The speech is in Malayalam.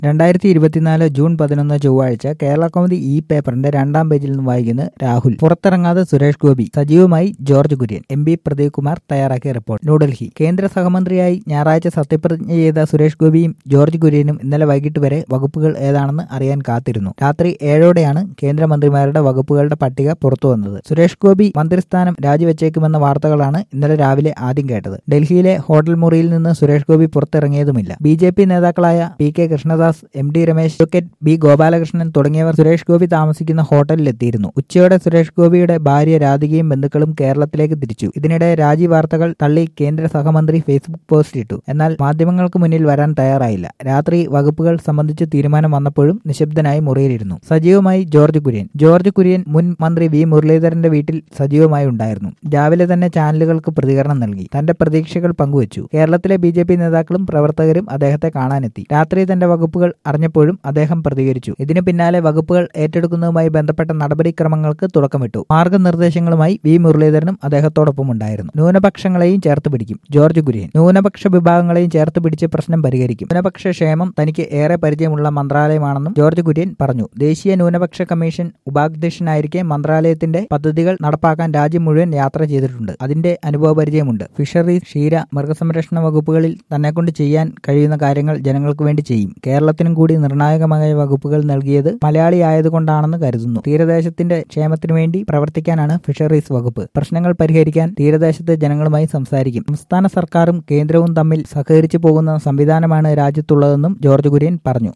രണ്ടായിരത്തി ഇരുപത്തിനാല് ജൂൺ പതിനൊന്ന് ചൊവ്വാഴ്ച കേരള കൗമുദി ഇ പേപ്പറിന്റെ രണ്ടാം പേജിൽ നിന്ന് വായിക്കുന്നത് രാഹുൽ പുറത്തിറങ്ങാതെ സുരേഷ് ഗോപി സജീവമായി ജോർജ് കുര്യൻ എം പി പ്രദീപ് കുമാർ തയ്യാറാക്കിയ റിപ്പോർട്ട് ന്യൂഡൽഹി കേന്ദ്ര സഹമന്ത്രിയായി ഞായറാഴ്ച സത്യപ്രതിജ്ഞ ചെയ്ത സുരേഷ് ഗോപിയും ജോർജ് കുര്യനും ഇന്നലെ വൈകിട്ട് വരെ വകുപ്പുകൾ ഏതാണെന്ന് അറിയാൻ കാത്തിരുന്നു രാത്രി ഏഴോടെയാണ് കേന്ദ്രമന്ത്രിമാരുടെ വകുപ്പുകളുടെ പട്ടിക പുറത്തുവന്നത് സുരേഷ് ഗോപി മന്ത്രിസ്ഥാനം രാജിവെച്ചേക്കുമെന്ന വാർത്തകളാണ് ഇന്നലെ രാവിലെ ആദ്യം കേട്ടത് ഡൽഹിയിലെ ഹോട്ടൽ മുറിയിൽ നിന്ന് സുരേഷ് ഗോപി പുറത്തിറങ്ങിയതുമില്ല ബി ജെ പി നേതാക്കളായ P K Krishnadas M D Ramesh advocate B Gopalakrishnan തുടങ്ങിയവർ സുരേഷ് ഗോപി താമസിക്കുന്ന ഹോട്ടലിലെത്തിയിരുന്നു ഉച്ചയോടെ സുരേഷ് ഗോപിയുടെ ഭാര്യ രാധികയും ബന്ധുക്കളും കേരളത്തിലേക്ക് തിരിച്ചു ഇതിനിടെ രാജി വാർത്തകൾ തള്ളി കേന്ദ്ര സഹമന്ത്രി ഫേസ്ബുക്ക് പോസ്റ്റ് ഇട്ടു എന്നാൽ മാധ്യമങ്ങൾക്ക് മുന്നിൽ വരാൻ തയ്യാറായില്ല രാത്രി വകുപ്പുകൾ സംബന്ധിച്ച് തീരുമാനം വന്നപ്പോഴും നിശബ്ദനായി മുറിയിലിരുന്നു സജീവമായി ജോർജ് കുര്യൻ ജോർജ് കുര്യൻ മുൻ മന്ത്രി വി മുരളീധരന്റെ വീട്ടിൽ സജീവമായി ഉണ്ടായിരുന്നു രാവിലെ തന്നെ ചാനലുകൾക്ക് പ്രതികരണം നൽകി തന്റെ പ്രതീക്ഷകൾ പങ്കുവച്ചു കേരളത്തിലെ ബി ജെ പി നേതാക്കളും പ്രവർത്തകരും അദ്ദേഹത്തെ കാണാനെത്തി രാത്രി തന്റെ വകുപ്പുകൾ അറിഞ്ഞപ്പോഴും അദ്ദേഹം പ്രതികരിച്ചു ഇതിന് പിന്നാലെ വകുപ്പുകൾ ഏറ്റെടുക്കുന്നതുമായി ബന്ധപ്പെട്ട നടപടിക്രമങ്ങൾക്ക് തുടക്കമിട്ടു മാർഗനിർദ്ദേശങ്ങളുമായി വി മുരളീധരനും അദ്ദേഹത്തോടൊപ്പം ഉണ്ടായിരുന്നു ന്യൂനപക്ഷങ്ങളെയും ചേർത്ത് പിടിക്കും ജോർജ് കുര്യൻ ന്യൂനപക്ഷ വിഭാഗങ്ങളെയും ചേർത്ത് പിടിച്ച് പ്രശ്നം പരിഹരിക്കും ന്യൂനപക്ഷ ക്ഷേമം തനിക്ക് ഏറെ പരിചയമുള്ള മന്ത്രാലയമാണെന്നും ജോർജ് കുര്യൻ പറഞ്ഞു ദേശീയ ന്യൂനപക്ഷ കമ്മീഷൻ ഉപാധ്യക്ഷനായിരിക്കെ മന്ത്രാലയത്തിന്റെ പദ്ധതികൾ നടപ്പാക്കാൻ രാജ്യം മുഴുവൻ യാത്ര ചെയ്തിട്ടുണ്ട് അതിന്റെ അനുഭവ പരിചയമുണ്ട് ഫിഷറീസ് ക്ഷീര മൃഗസംരക്ഷണ വകുപ്പുകളിൽ തന്നെക്കൊണ്ട് ചെയ്യാൻ കഴിയുന്ന കാര്യങ്ങൾ ജനങ്ങൾക്ക് വേണ്ടി ചെയ്യും കേരളത്തിനും കൂടി നിർണായകമായ വകുപ്പുകൾ നൽകിയത് മലയാളി ആയതുകൊണ്ടാണെന്ന് കരുതുന്നു തീരദേശത്തിന്റെ ക്ഷേമത്തിനു വേണ്ടി പ്രവർത്തിക്കാനാണ് ഫിഷറീസ് വകുപ്പ് പ്രശ്നങ്ങൾ പരിഹരിക്കാൻ തീരദേശത്തെ ജനങ്ങളുമായി സംസാരിക്കും സംസ്ഥാന സർക്കാരും കേന്ദ്രവും തമ്മിൽ സഹകരിച്ചു പോകുന്ന സംവിധാനമാണ് രാജ്യത്തുള്ളതെന്നും ജോർജ് കുര്യൻ പറഞ്ഞു